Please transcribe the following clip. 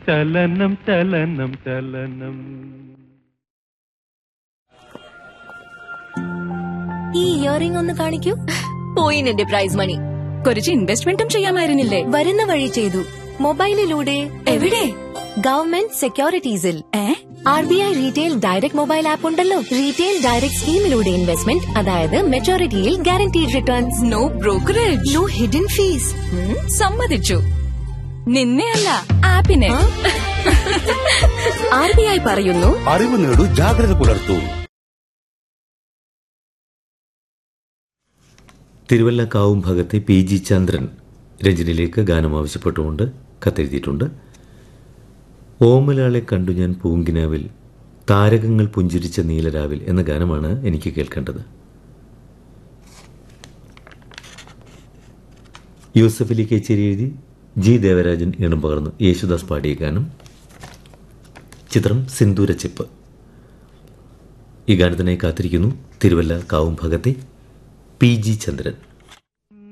ചലനം ചലനം ചലനം ഈ ഇയറിംഗ് ഒന്ന് കാണിക്കൂ പോയി എന്റെ പ്രൈസ് മണി കുറച്ച് ഇൻവെസ്റ്റ്മെന്റും ചെയ്യാമായിരുന്നില്ലേ വരുന്ന വഴി ചെയ്തു മൊബൈലിലൂടെ എവിടെ ഗവൺമെന്റ് സെക്യൂരിറ്റീസിൽ a R B I retail direct mobile app ഉണ്ടല്ലോ റീറ്റെയിൽ ഡയറക്ട് സ്കീമിലൂടെ ഇൻവെസ്റ്റ്മെന്റ് അതായത് മെച്ചോറിറ്റിയിൽ guaranteed returns no brokerage no hidden fees സമ്മതിച്ചു നിന്നെ അല്ല ആപ്പിനെ ആർ ബി ഐ പറയുന്നു അറിവ് നേടൂ ജാഗ്രത പുലർത്തൂ തിരുവല്ലക്കാവും ഭാഗത്തെ പി ജി ചന്ദ്രൻ രഞ്ജനിലേക്ക് ഗാനം ആവശ്യപ്പെട്ടുകൊണ്ട് കത്തെഴുതിയിട്ടുണ്ട് ഓമലാളെ കണ്ടു ഞാൻ പൂങ്കിനാവിൽ താരകങ്ങൾ പുഞ്ചിരിച്ച നീലരാവിൽ എന്ന ഗാനമാണ് എനിക്ക് കേൾക്കേണ്ടത് യൂസഫ് അലി കേച്ചേരി എഴുതി ജി ദേവരാജൻ ഈണം പകർന്നു യേശുദാസ് പാടിയ ഗാനം ചിത്രം സിന്ദൂരച്ചിപ്പ് ഈ ഗാനത്തിനായി കാത്തിരിക്കുന്നു തിരുവല്ല കാവും ഭാഗത്തെ പി ജി ചന്ദ്രൻ